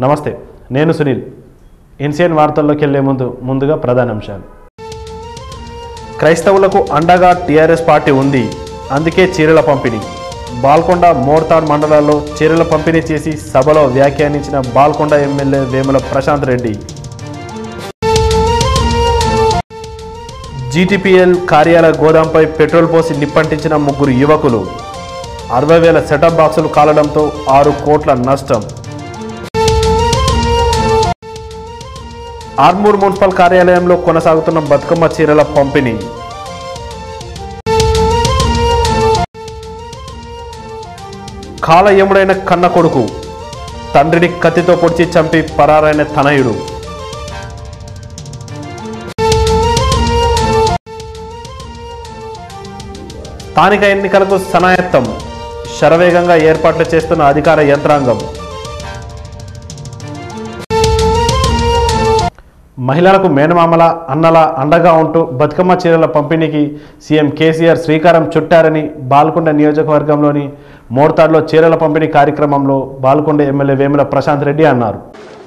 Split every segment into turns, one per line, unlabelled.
నమస్తే నేను సునీల్ ఇన్సియన్ వార్తల్లోకి వెళ్లే ముందు ముందుగా ప్రధానాంశాలు క్రైస్తవులకు అండగా టీఆర్ఎస్ పార్టీ ఉంది అందుకే చీరల పంపిణీ బాల్కొండ మోర్తాడ్ మండలాల్లో చీరల పంపిణీ చేసి సభలో వ్యాఖ్యానించిన బాల్కొండ ఎమ్మెల్యే వేముల ప్రశాంత్ రెడ్డి జీటీపీఎల్ కార్యాలయ గోదాంపై పెట్రోల్ పోసి నిప్పంటించిన ముగ్గురు యువకులు అరవై వేల సెటప్ బాక్సులు కాలడంతో ఆరు కోట్ల నష్టం ఆర్మూర్ మున్సిపల్ కార్యాలయంలో కొనసాగుతున్న బతుకమ్మ చీరల పంపిణీ కాలయముడైన కన్న కొడుకు తండ్రిని కత్తితో పొడిచి చంపి పరారైన తనయుడు స్థానిక ఎన్నికలకు సనాయత్తం శరవేగంగా ఏర్పాట్లు చేస్తున్న అధికార యంత్రాంగం మహిళలకు మేనమామల అన్నల అండగా ఉంటూ బతుకమ్మ చీరల పంపిణీకి సీఎం కేసీఆర్ శ్రీకారం చుట్టారని బాల్కొండ నియోజకవర్గంలోని మోర్తాడ్లో చీరల పంపిణీ కార్యక్రమంలో బాల్కొండ ఎమ్మెల్యే వేముల ప్రశాంత్ రెడ్డి అన్నారు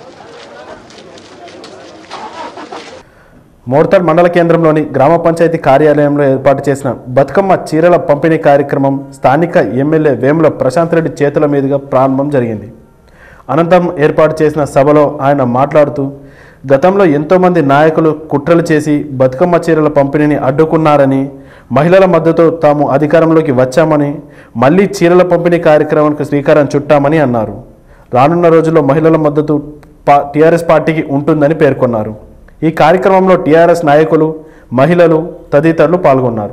మోర్తాడ్ మండల కేంద్రంలోని గ్రామ పంచాయతీ కార్యాలయంలో ఏర్పాటు చేసిన బతుకమ్మ చీరల పంపిణీ కార్యక్రమం స్థానిక ఎమ్మెల్యే వేముల ప్రశాంత్ రెడ్డి చేతుల మీదుగా ప్రారంభం జరిగింది అనంతరం ఏర్పాటు చేసిన సభలో ఆయన మాట్లాడుతూ గతంలో ఎంతోమంది నాయకులు కుట్రలు చేసి బతుకమ్మ చీరల పంపిణీని అడ్డుకున్నారని మహిళల మద్దతు తాము అధికారంలోకి వచ్చామని మళ్ళీ చీరల పంపిణీ కార్యక్రమానికి శ్రీకారం చుట్టామని అన్నారు రానున్న రోజుల్లో మహిళల మద్దతు పా టీఆర్ఎస్ పార్టీకి ఉంటుందని పేర్కొన్నారు ఈ కార్యక్రమంలో టీఆర్ఎస్ నాయకులు మహిళలు తదితరులు పాల్గొన్నారు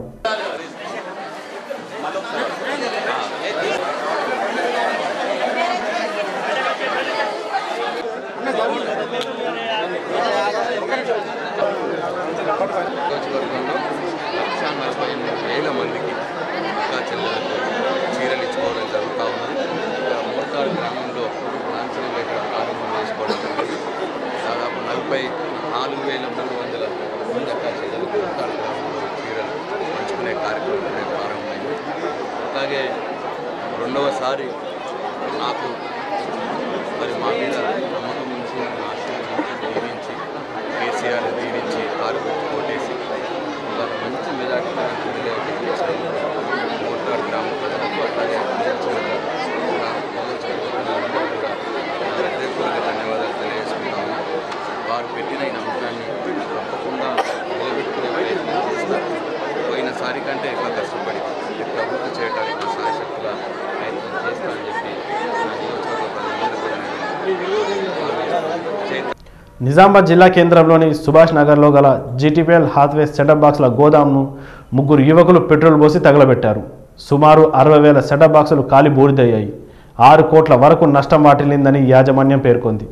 నియోజకవర్గంలో లక్ష నలభై ఎనిమిది వేల మందికి అక్కా చెల్లెలకు చీరలు ఇచ్చుకోవడం జరుగుతూ ఉన్నది ఇక మోర్తాడు గ్రామంలో లాంఛనంగా ఇక్కడ ప్రారంభం చేసుకోవడం జరిగింది దాదాపు నలభై నాలుగు వేల మూడు వందల మంది అక్కా చెల్లెలకు మోర్తాడు గ్రామంలో చీరలు పంచుకునే కార్యక్రమం రేపు ప్రారంభమైంది అలాగే రెండవసారి నాకు మరి మా మీద నమ్మకం ఉంచి నన్ను ఆశీర్వదించి దీవించి కేసీఆర్ దీవించి ఆరు కోటేసి ఇవాళ మంచి మెజార్టీతో నన్ను ఎమ్మెల్యే మోటార్ గ్రామ ప్రజలకు అట్లాగే నియోజకవర్గ గ్రామ నియోజకవర్గ కూడా నా హృదయపూర్వక ధన్యవాదాలు తెలియజేసుకుంటాము వారు పెట్టిన ఈ నమ్మకాన్ని తప్పకుండా నిలబెట్టుకునే ప్రయత్నం చేస్తారు పోయినసారి కంటే ఎక్కువ కష్టపడి ఎక్కువ అభివృద్ధి చేయడానికి నా సాయశక్తుల ప్రయత్నం చేస్తానని చెప్పి నా నియోజకవర్గ ప్రజలందరూ కూడా నేను చేస్తాను
నిజామాబాద్ జిల్లా కేంద్రంలోని సుభాష్ నగర్లో గల జీటీపీఎల్ హాత్వేస్ సెటప్ బాక్సుల గోదాంను ముగ్గురు యువకులు పెట్రోల్ పోసి తగలబెట్టారు సుమారు అరవై వేల సెటప్ బాక్సులు కాలి బూడిదయ్యాయి ఆరు కోట్ల వరకు నష్టం వాటిల్లిందని యాజమాన్యం పేర్కొంది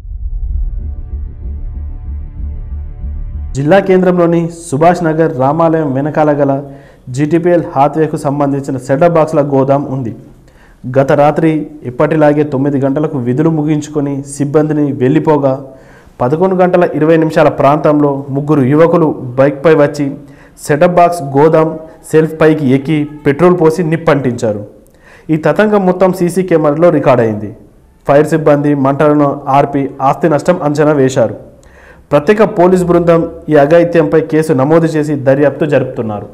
జిల్లా కేంద్రంలోని సుభాష్ నగర్ రామాలయం వెనకాల గల జీటీపీఎల్ హాత్వేకు సంబంధించిన సెటప్ బాక్సుల గోదాం ఉంది గత రాత్రి ఇప్పటిలాగే తొమ్మిది గంటలకు విధులు ముగించుకొని సిబ్బందిని వెళ్ళిపోగా పదకొండు గంటల ఇరవై నిమిషాల ప్రాంతంలో ముగ్గురు యువకులు బైక్పై వచ్చి సెటప్ బాక్స్ గోదాం సెల్ఫ్ పైకి ఎక్కి పెట్రోల్ పోసి నిప్పంటించారు ఈ తతంగం మొత్తం సీసీ కెమెరాలో రికార్డ్ అయింది ఫైర్ సిబ్బంది మంటలను ఆర్పి ఆస్తి నష్టం అంచనా వేశారు ప్రత్యేక పోలీస్ బృందం ఈ అఘాయిత్యంపై కేసు నమోదు చేసి దర్యాప్తు జరుపుతున్నారు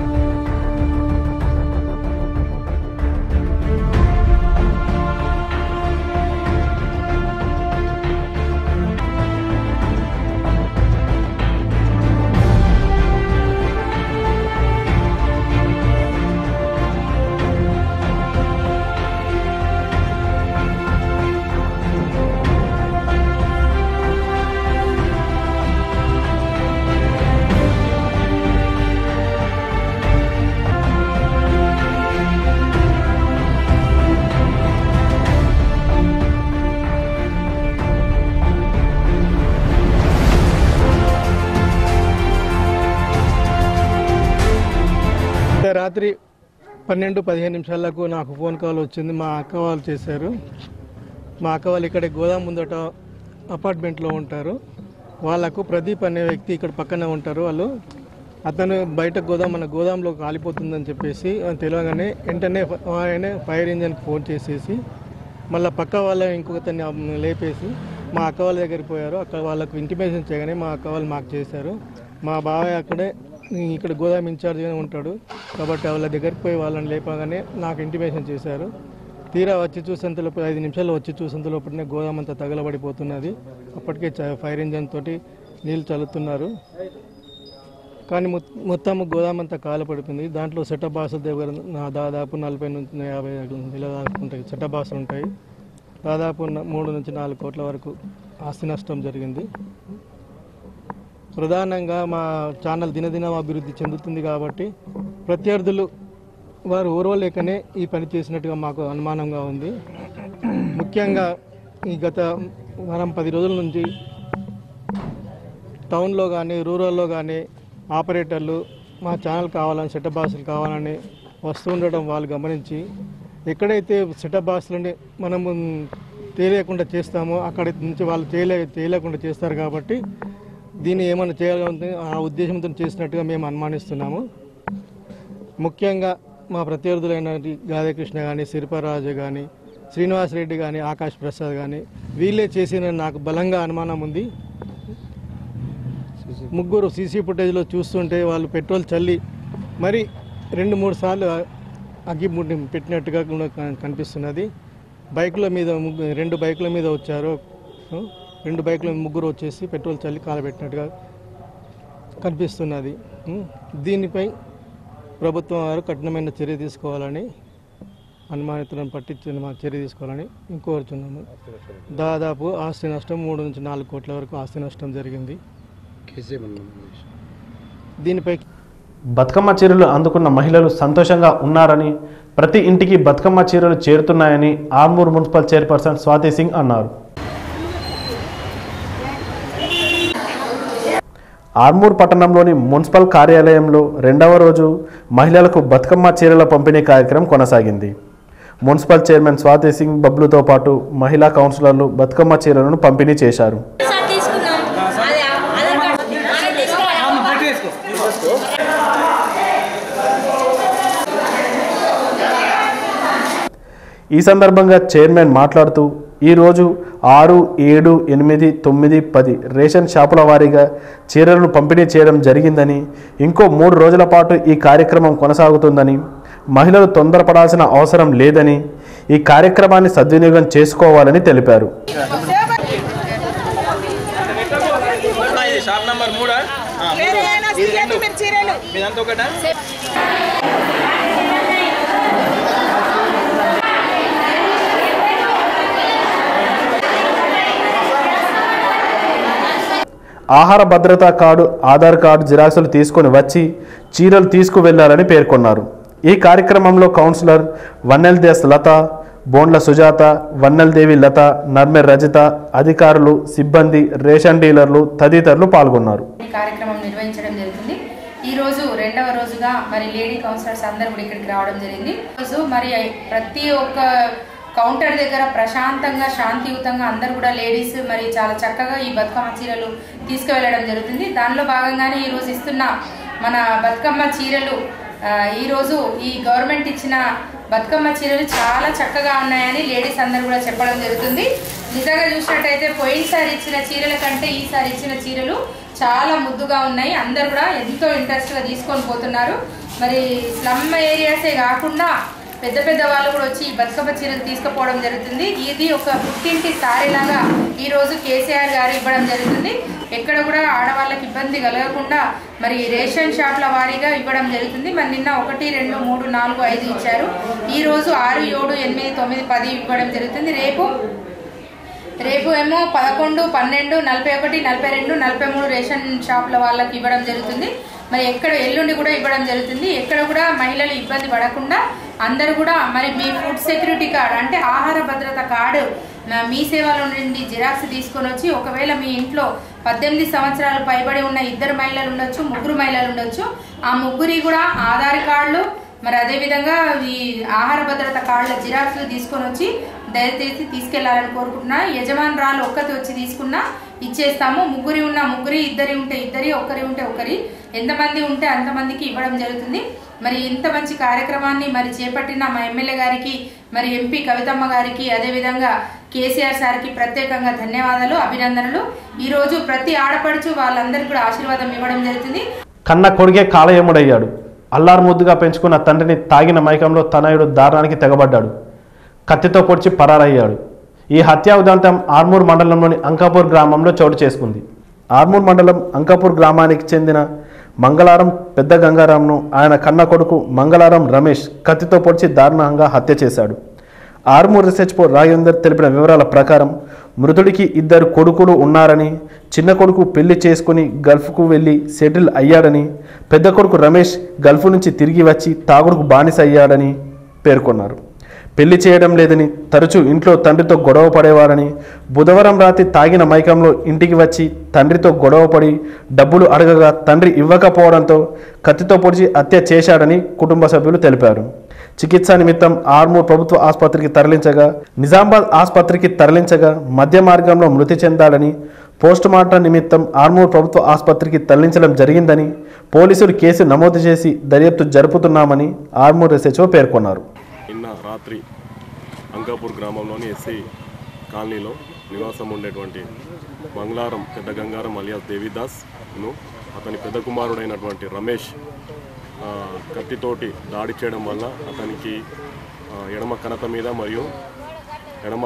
అంటే రాత్రి పన్నెండు పదిహేను నిమిషాలకు నాకు ఫోన్ కాల్ వచ్చింది మా అక్క వాళ్ళు చేశారు మా అక్క వాళ్ళు ఇక్కడ గోదాం ముందట అపార్ట్మెంట్లో ఉంటారు వాళ్ళకు ప్రదీప్ అనే వ్యక్తి ఇక్కడ పక్కనే ఉంటారు వాళ్ళు అతను బయట గోదాం మన గోదాంలో కాలిపోతుందని చెప్పేసి అని తెలియగానే వెంటనే ఆయన ఫైర్ ఇంజన్కి ఫోన్ చేసేసి మళ్ళీ పక్క వాళ్ళ ఇంకొకతన్ని లేపేసి మా అక్క వాళ్ళ దగ్గరికి పోయారు అక్కడ వాళ్ళకు ఇంటిమేషన్ చేయగానే మా అక్క వాళ్ళు మాకు చేశారు మా బాబాయ్ అక్కడే ఇక్కడ గోదాం ఇన్ఛార్జ్గానే ఉంటాడు కాబట్టి వాళ్ళ దగ్గరికి పోయి వాళ్ళని లేపగానే నాకు ఇంటిమేషన్ చేశారు తీరా వచ్చి చూసేంతలోపు ఐదు నిమిషాలు వచ్చి చూసేంతలోపటినే గోదాం అంతా తగలబడిపోతున్నది అప్పటికే చ- ఫైర్ ఇంజన్ తోటి నీళ్ళు చల్లుతున్నారు కానీ మొత్- మొత్తం గోదాం అంతా కాలపడిపోయింది దాంట్లో సెటప్ బాక్సుల దగ్గర నా దాదాపు నలభై నుంచి యాభై వేల దాకా ఉంటాయి సెటప్ బాక్సులు ఉంటాయి దాదాపు న- మూడు నుంచి నాలుగు కోట్ల వరకు ఆస్తి నష్టం జరిగింది ప్రధానంగా మా ఛానల్ దినదినం అభివృద్ధి చెందుతుంది కాబట్టి ప్రత్యర్థులు వారు ఓర్వలేకనే ఈ పని చేసినట్టుగా మాకు అనుమానంగా ఉంది ముఖ్యంగా ఈ గత వారం పది రోజుల నుంచి టౌన్లో కానీ రూరల్లో కానీ ఆపరేటర్లు మా ఛానల్ కావాలని సెటప్ బాక్సులు కావాలని వస్తూ ఉండడం వాళ్ళు గమనించి ఎక్కడైతే సెటప్ బాక్సులని మనము తేలియకుండా చేస్తామో అక్కడి నుంచి వాళ్ళు తేలే తేలియకుండా చేస్తారు కాబట్టి దీన్ని ఏమైనా చేయాలని ఆ ఉద్దేశంతో చేసినట్టుగా మేము అనుమానిస్తున్నాము ముఖ్యంగా మా ప్రత్యర్థులైన గాదకృష్ణ కానీ శిల్పరాజు కానీ శ్రీనివాస్ రెడ్డి కానీ ఆకాష్ ప్రసాద్ కానీ వీళ్ళే చేసిన నాకు బలంగా అనుమానం ఉంది ముగ్గురు సీసీ ఫుటేజ్లో చూస్తుంటే వాళ్ళు పెట్రోల్ చల్లి మరి రెండు మూడు సార్లు అగ్గి ముట్టి పెట్టినట్టుగా కూడా క- కనిపిస్తున్నది బైకుల మీద ముగ్గు రెండు బైకుల మీద వచ్చారు రెండు బైకుల మీద ముగ్గురు వచ్చేసి పెట్రోల్ చల్లి కాలబెట్టినట్టుగా కనిపిస్తున్నది ఉం. దీనిపై ప్రభుత్వం వారు కఠినమైన చర్య తీసుకోవాలని అనుమానితులను పట్టించిన మా చర్య తీసుకోవాలని కోరుచున్నాము దాదాపు ఆస్తి నష్టం మూడు నుంచి నాలుగు కోట్ల వరకు ఆస్తి నష్టం జరిగింది దీనిపై
బతుకమ్మ చీరలు అందుకున్న మహిళలు సంతోషంగా ఉన్నారని ప్రతి ఇంటికి బతుకమ్మ చీరలు చేరుతున్నాయని ఆర్మూర్ మున్సిపల్ చైర్పర్సన్ స్వాతి సింగ్ అన్నారు ఆర్మూర్ పట్టణంలోని మున్సిపల్ కార్యాలయంలో రెండవ రోజు మహిళలకు బతుకమ్మ చీరల పంపిణీ కార్యక్రమం కొనసాగింది మున్సిపల్ చైర్మన్ స్వాతి సింగ్ బబ్లుతో పాటు మహిళా కౌన్సిలర్లు బతుకమ్మ చీరలను పంపిణీ చేశారు
సార్ తీసుకున్నాం అదే ఆధార్ కార్డు ఆధార్ తీసుకోవాలి
ఈ సందర్భంగా చైర్మన్ మాట్లాడుతూ ఈరోజు ఆరు ఏడు ఎనిమిది తొమ్మిది పది రేషన్ షాపుల వారీగా చీరలను పంపిణీ చేయడం జరిగిందని ఇంకో మూడు రోజుల పాటు ఈ కార్యక్రమం కొనసాగుతుందని మహిళలు తొందరపడాల్సిన అవసరం లేదని ఈ కార్యక్రమాన్ని సద్వినియోగం చేసుకోవాలని తెలిపారు
ఇది షాప్ నంబర్ మూడా ఆ, మూడు. ఇది రెండు మీదంతా ఒకటా
ఆహార భద్రతా కార్డు ఆధార్ కార్డు జిరాక్సులు తీసుకొని వచ్చి చీరలు తీసుకువెళ్లాలని పేర్కొన్నారు ఈ కార్యక్రమంలో కౌన్సిలర్ వన్నెల్ దేశ్ లత బోండ్ల సుజాత వన్నెల్ దేవి లత నర్మె రజిత అధికారులు సిబ్బంది రేషన్ డీలర్లు తదితరులు పాల్గొన్నారు
ఈ కార్యక్రమం నిర్వహించడం జరుగుతుంది ఈ రోజు రెండవ రోజుగా మరి లేడీ కౌన్సిలర్స్ అందరూ కూడా ఇక్కడికి రావడం జరిగింది ఈ రోజు మరి ప్రతి ఒక్క కౌంటర్ దగ్గర ప్రశాంతంగా శాంతియుతంగా అందరూ కూడా లేడీస్ మరి చాలా చక్కగా ఈ బతుకమ్మ చీరలు తీసుకువెళ్ళడం జరుగుతుంది దానిలో భాగంగానే ఈ రోజు ఇస్తున్న మన బతుకమ్మ చీరలు ఆ, ఈ రోజు ఈ గవర్నమెంట్ ఇచ్చిన బతుకమ్మ చీరలు చాలా చక్కగా ఉన్నాయని లేడీస్ అందరూ కూడా చెప్పడం జరుగుతుంది నిజంగా చూసినట్టయితే పోయినసారి ఇచ్చిన చీరల కంటే ఈసారి ఇచ్చిన చీరలు చాలా ముద్దుగా ఉన్నాయి అందరు కూడా ఎంతో ఇంట్రెస్ట్ గా తీసుకొని పోతున్నారు మరి స్లమ్ ఏరియాసే కాకుండా పెద్ద పెద్ద వాళ్ళు కూడా వచ్చి ఈ బతుకమ్మ చీరలు తీసుకుపోవడం జరుగుతుంది ఇది ఒక పుట్టింటి సారీలాగా ఈ రోజు కేసీఆర్ గారు ఇవ్వడం జరుగుతుంది ఎక్కడ కూడా ఆడవాళ్ళకి ఇబ్బంది కలగకుండా మరి రేషన్ షాప్ల వారీగా ఇవ్వడం జరుగుతుంది మరి నిన్న ఒకటి రెండు మూడు నాలుగు ఐదు ఇచ్చారు ఈ రోజు ఆరు ఏడు ఎనిమిది తొమ్మిది పది ఇవ్వడం జరుగుతుంది రేపు రేపు ఏమో పదకొండు పన్నెండు నలభై ఒకటి నలభై రెండు నలభై మూడు రేషన్ షాపుల వాళ్ళకి ఇవ్వడం జరుగుతుంది మరి ఎక్కడ ఎల్లుండి కూడా ఇవ్వడం జరుగుతుంది ఎక్కడ కూడా మహిళలు ఇబ్బంది పడకుండా అందరూ కూడా మరి మీ ఫుడ్ సెక్యూరిటీ కార్డ్ అంటే ఆహార భద్రత కార్డు నా- మీ సేవలో నుండి జిరాక్స్ తీసుకొని వచ్చి ఒకవేళ మీ ఇంట్లో పద్దెనిమిది సంవత్సరాలు పైబడి ఉన్న ఇద్దరు మహిళలు ఉండొచ్చు ముగ్గురు మహిళలు ఉండొచ్చు ఆ ముగ్గురి కూడా ఆధార్ కార్డులు మరి అదేవిధంగా ఈ ఆహార భద్రత కార్డుల జిరాక్స్లు తీసుకొని వచ్చి దయచేసి తీసుకెళ్లాలని కోరుకుంటున్నా యజమానురాలు ఒక్కటి వచ్చి తీసుకున్నా ఇచ్చేస్తాము ముగ్గురి ఉన్న ముగ్గురి ఇద్దరి ఉంటే ఇద్దరి ఒకరి ఉంటే ఒకరి ఎంతమంది ఉంటే అంతమందికి ఇవ్వడం జరుగుతుంది మరి ఇంత మంచి కార్యక్రమాన్ని మరి చేపట్టిన మా ఎమ్మెల్యే గారికి మరి ఎంపీ కవితమ్మ గారికి అదేవిధంగా కేసీఆర్ సార్కి ప్రత్యేకంగా ధన్యవాదాలు అభినందనలు ఈరోజు ప్రతి ఆడపడుచు వాళ్ళందరికీ కూడా ఆశీర్వాదం ఇవ్వడం జరుగుతుంది
కన్న కొడుకే కాలయముడయ్యాడు అల్లారు ముద్దుగా పెంచుకున్న తండ్రిని తాగిన మైకంలో తనయుడు దారుణానికి తెగబడ్డాడు కత్తితో పొడిచి పరారయ్యాడు ఈ హత్యా ఉదంతం ఆర్మూర్ మండలంలోని అంకాపూర్ గ్రామంలో చోటు చేసుకుంది ఆర్మూర్ మండలం అంకాపూర్ గ్రామానికి చెందిన మంగళారం పెద్ద గంగారాంను ఆయన కన్న కొడుకు మంగళారం రమేష్ కత్తితో పొడిచి దారుణంగా హత్య చేశాడు ఆర్మూర్ రీసెర్చ్ పో రాజేందర్ తెలిపిన వివరాల ప్రకారం మృతుడికి ఇద్దరు కొడుకులు ఉన్నారని చిన్న కొడుకు పెళ్లి చేసుకుని గల్ఫ్కు వెళ్ళి సెటిల్ అయ్యాడని పెద్ద కొడుకు రమేష్ గల్ఫ్ నుంచి తిరిగి వచ్చి తాగుడుకు బానిస అయ్యాడని పేర్కొన్నారు పెళ్లి చేయడం లేదని తరచూ ఇంట్లో తండ్రితో గొడవ పడేవారని బుధవారం రాత్రి తాగిన మైకంలో ఇంటికి వచ్చి తండ్రితో గొడవపడి డబ్బులు అడగగా తండ్రి ఇవ్వకపోవడంతో కత్తితో పొడిచి హత్య చేశాడని కుటుంబ సభ్యులు తెలిపారు చికిత్స నిమిత్తం ఆర్మూర్ ప్రభుత్వ ఆసుపత్రికి తరలించగా నిజామాబాద్ ఆసుపత్రికి తరలించగా మధ్య మార్గంలో మృతి చెందాడని పోస్టుమార్టం నిమిత్తం ఆర్మూర్ ప్రభుత్వ ఆసుపత్రికి తరలించడం జరిగిందని పోలీసులు కేసు నమోదు చేసి దర్యాప్తు జరుపుతున్నామని ఆర్మూర్ ఎస్హెచ్ఓ పేర్కొన్నారు
నిన్న రాత్రి అంకాపూర్ గ్రామంలోని ఎస్సీ కాలనీలో నివాసం ఉండేటువంటి మంగళారం పెద్ద గంగారం అలియాస్ దేవిదాస్ను అతని పెద్ద కుమారుడైనటువంటి రమేష్ ఆ, కత్తితోటి దాడి చేయడం వల్ల అతనికి ఆ, ఎడమ కనత మీద మరియు ఎడమ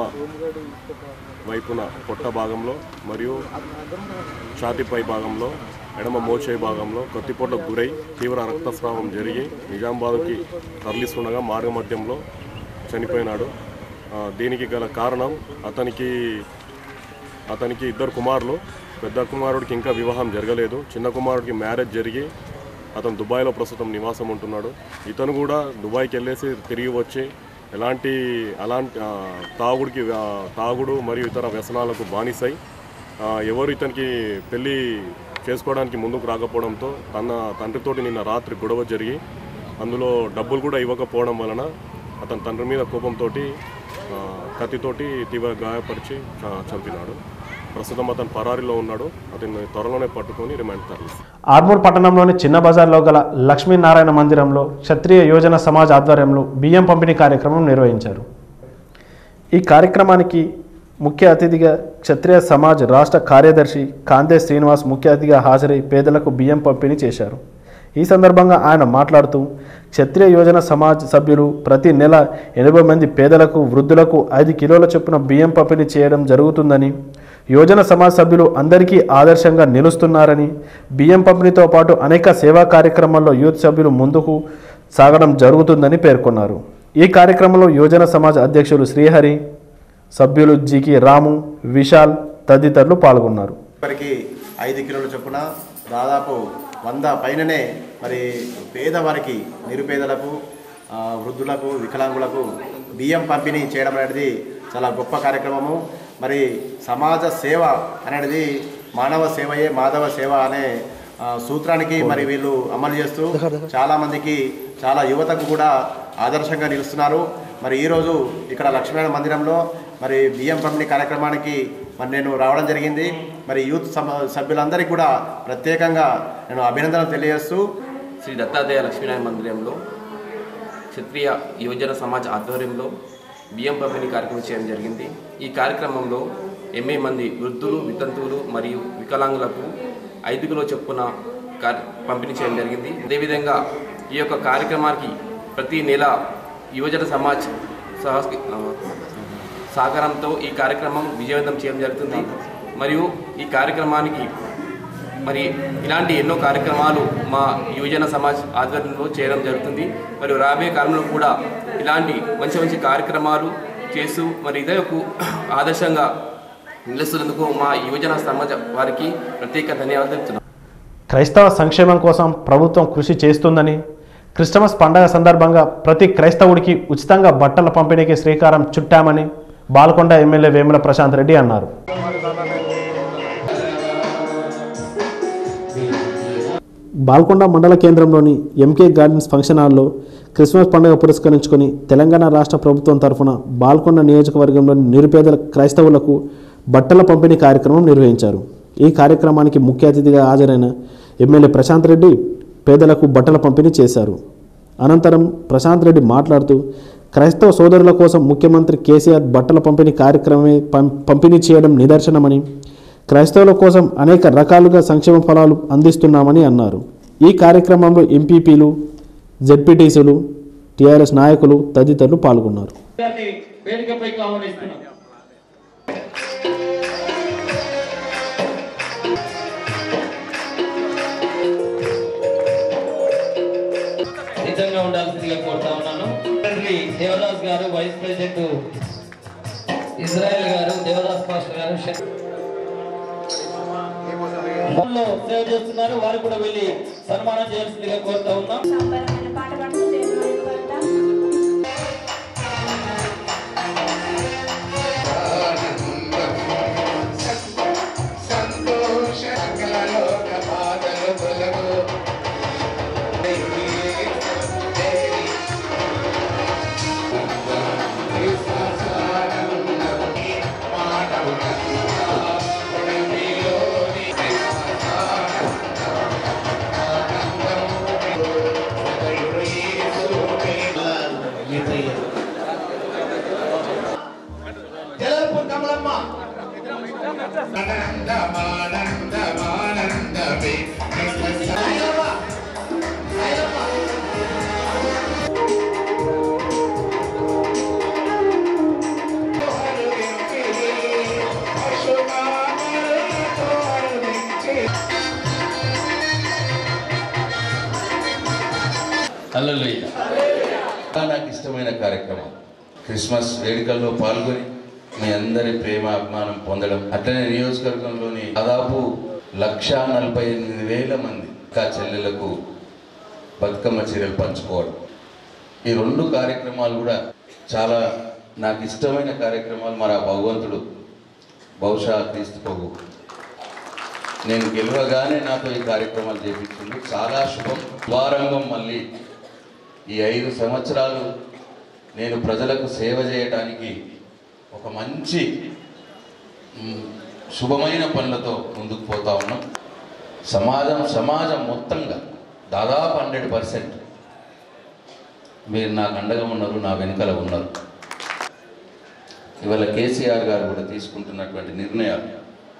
వైపున పొట్ట భాగంలో మరియు ఛాతీపై భాగంలో ఎడమ మోచే భాగంలో కత్తిపోటకు గురై తీవ్ర రక్తస్రావం జరిగి నిజామాబాద్కి తరలిస్తుండగా మార్గమధ్యంలో చనిపోయినాడు ఆ, దీనికి గల కారణం అతనికి అతనికి ఇద్దరు కుమారులు పెద్ద కుమారుడికి ఇంకా వివాహం జరగలేదు చిన్న కుమారుడికి మ్యారేజ్ జరిగి అతను దుబాయ్లో ప్రస్తుతం నివాసం ఉంటున్నాడు ఇతను కూడా దుబాయ్కి వెళ్ళేసి తిరిగి వచ్చి ఎలాంటి అలాంటి ఆ, తాగుడికి ఆ, తాగుడు మరియు ఇతర వ్యసనాలకు బానిసై ఆ, ఎవరు ఇతనికి పెళ్ళి చేసుకోవడానికి ముందుకు రాకపోవడంతో తన తండ్రితోటి నిన్న రాత్రి గొడవ జరిగి అందులో డబ్బులు కూడా ఇవ్వకపోవడం వలన అతని తండ్రి మీద కోపంతో కత్తితోటి తీవ్ర గాయపరిచి చ- చంపినాడు ప్రస్తుతం అతను పరారీలో ఉన్నాడు అతన్ని త్వరలోనే పట్టుకొని రిమాండ్ తరలిస్తారు
ఆర్మూర్ పట్టణంలోని చిన్న బజార్లో గల లక్ష్మీనారాయణ మందిరంలో క్షత్రియ యోజన సమాజ్ ఆధ్వర్యంలో బియ్యం పంపిణీ కార్యక్రమం నిర్వహించారు ఈ కార్యక్రమానికి ముఖ్య అతిథిగా క్షత్రియ సమాజ్ రాష్ట్ర కార్యదర్శి కాందే శ్రీనివాస్ ముఖ్య అతిథిగా హాజరై పేదలకు బియ్యం పంపిణీ చేశారు ఈ సందర్భంగా ఆయన మాట్లాడుతూ క్షత్రియ యోజన సమాజ్ సభ్యులు ప్రతి నెల ఎనభై మంది పేదలకు వృద్ధులకు ఐదు కిలోల చొప్పున బియ్యం పంపిణీ చేయడం జరుగుతుందని యోజన సమాజ్ సభ్యులు అందరికీ ఆదర్శంగా నిలుస్తున్నారని బియ్యం పంపిణీతో పాటు అనేక సేవా కార్యక్రమాల్లో యూత్ సభ్యులు ముందుకు సాగడం జరుగుతుందని పేర్కొన్నారు ఈ కార్యక్రమంలో యోజన సమాజ్ అధ్యక్షులు శ్రీహరి సభ్యులు జికి రాము విశాల్ తదితరులు పాల్గొన్నారు
ఇప్పటికి ఐదు కిలోల చొప్పున దాదాపు వంద పైననే మరి పేదవారికి నిరుపేదలకు ఆ, వృద్ధులకు వికలాంగులకు బియ్యం పంపిణీ చేయడం అనేది చాలా గొప్ప కార్యక్రమము మరి సమాజ సేవ అనేది మానవ సేవయే మాధవ సేవ అనే ఆ, సూత్రానికి మరి వీళ్ళు అమలు చేస్తూ చాలా మందికి చాలా యువతకు కూడా ఆదర్శంగా నిలుస్తున్నారు మరి ఈరోజు ఇక్కడ లక్ష్మీనారాయణ మందిరంలో మరి బియ్యం పంపిణీ కార్యక్రమానికి మరి నేను రావడం జరిగింది మరి యూత్ సభ సభ్యులందరికీ కూడా ప్రత్యేకంగా నేను అభినందనలు తెలియజేస్తూ
శ్రీ దత్తాత్రేయ లక్ష్మీనారాయణ మందిరంలో క్షత్రియ యువజన సమాజ్ ఆధ్వర్యంలో బియ్యం పంపిణీ కార్యక్రమం చేయడం జరిగింది ఈ కార్యక్రమంలో ఎనిమిది మంది వృద్ధులు వితంతువులు మరియు వికలాంగులకు ఐదు కిలో చొప్పున కార్- పంపిణీ చేయడం జరిగింది అదేవిధంగా ఈ యొక్క కార్యక్రమానికి ప్రతి నెల యువజన సమాజ్ సహ ఆ, సహకారంతో ఈ కార్యక్రమం విజయవంతం చేయడం జరుగుతుంది మరియు ఈ కార్యక్రమానికి మరి ఇలాంటి ఎన్నో కార్యక్రమాలు మా యువజన సమాజ్ ఆధ్వర్యంలో చేయడం జరుగుతుంది మరియు రాబోయే కాలంలో కూడా ఇలాంటి మంచి మంచి కార్యక్రమాలు చేస్తూ మరి ఇదకు ఆదర్శంగా నిలుస్తున్నందుకు మా యువజన సమాజ వారికి ప్రత్యేక ధన్యవాదాలు తెలుపుతున్నాను
క్రైస్తవ సంక్షేమం కోసం ప్రభుత్వం కృషి చేస్తుందని క్రిస్టమస్ పండగ సందర్భంగా ప్రతి క్రైస్తవుడికి ఉచితంగా బట్టల పంపిణీకి శ్రీకారం చుట్టామని బాల్కొండ ఎమ్మెల్యే వేముల ప్రశాంత్ రెడ్డి అన్నారు బాల్కొండ మండల కేంద్రంలోని ఎంకే గార్డెన్స్ ఫంక్షన్ హాల్లో క్రిస్మస్ పండుగ పురస్కరించుకొని తెలంగాణ రాష్ట్ర ప్రభుత్వం తరఫున బాల్కొండ నియోజకవర్గంలోని నిరుపేదల క్రైస్తవులకు బట్టల పంపిణీ కార్యక్రమం నిర్వహించారు ఈ కార్యక్రమానికి ముఖ్య అతిథిగా హాజరైన ఎమ్మెల్యే ప్రశాంత్ రెడ్డి పేదలకు బట్టల పంపిణీ చేశారు అనంతరం ప్రశాంత్ రెడ్డి మాట్లాడుతూ క్రైస్తవ సోదరుల కోసం ముఖ్యమంత్రి కేసీఆర్ బట్టల పంపిణీ కార్యక్రమమే పం- పంపిణీ చేయడం నిదర్శనమని క్రైస్తవుల కోసం అనేక రకాలుగా సంక్షేమ ఫలాలు అందిస్తున్నామని అన్నారు ఈ కార్యక్రమంలో ఎంపీపీలు జెడ్పీటీసీలు టీఆర్ఎస్ నాయకులు తదితరులు పాల్గొన్నారు
గారిని వేదికపైకి ఆహ్వానిస్తున్నాం నిజంగా ఉండాల్సిందిగా కోరుతా ఉన్నాను తండ్రి దేవదాస్ గారు వైస్ ప్రెసిడెంట్ ఇజ్రాయెల్ గారు దేవదాస్ పాస్టర్ గారు శ- లో సేవ చేస్తున్నారు వారు కూడా వెళ్ళి సన్మానం చేయాల్సిందిగా కోరుతా ఉన్నాం
జలపూర్ కమలమ్మ
హల్లెలూయా నాకు ఇష్టమైన కార్యక్రమం క్రిస్మస్ వేడుకల్లో పాల్గొని మీ అందరి ప్రేమ అభిమానం పొందడం అట్లనే నియోజకవర్గంలోని దాదాపు లక్ష నలభై ఎనిమిది వేల మంది అక్క చెల్లెలకు బతుకమ్మ చీరలు పంచుకోవడం ఈ రెండు కార్యక్రమాలు కూడా చాలా నాకు ఇష్టమైన కార్యక్రమాలు మరి ఆ భగవంతుడు బహుశా క్రీస్తుకోవు నేను గెలవగానే నాతో ఈ కార్యక్రమాలు చేపించింది చాలా శుభం ద్వారంగం మళ్ళీ ఈ ఐదు సంవత్సరాలు నేను ప్రజలకు సేవ చేయడానికి ఒక మంచి మ్, శుభమైన పనులతో ముందుకు పోతా ఉన్నాం సమాజం సమాజం మొత్తంగా దాదాపు హండ్రెడ్ పర్సెంట్ మీరు నాకు అండగా ఉన్నారు నా వెనుకల ఉన్నారు ఇవాళ కేసీఆర్ గారు కూడా తీసుకుంటున్నటువంటి నిర్ణయాలు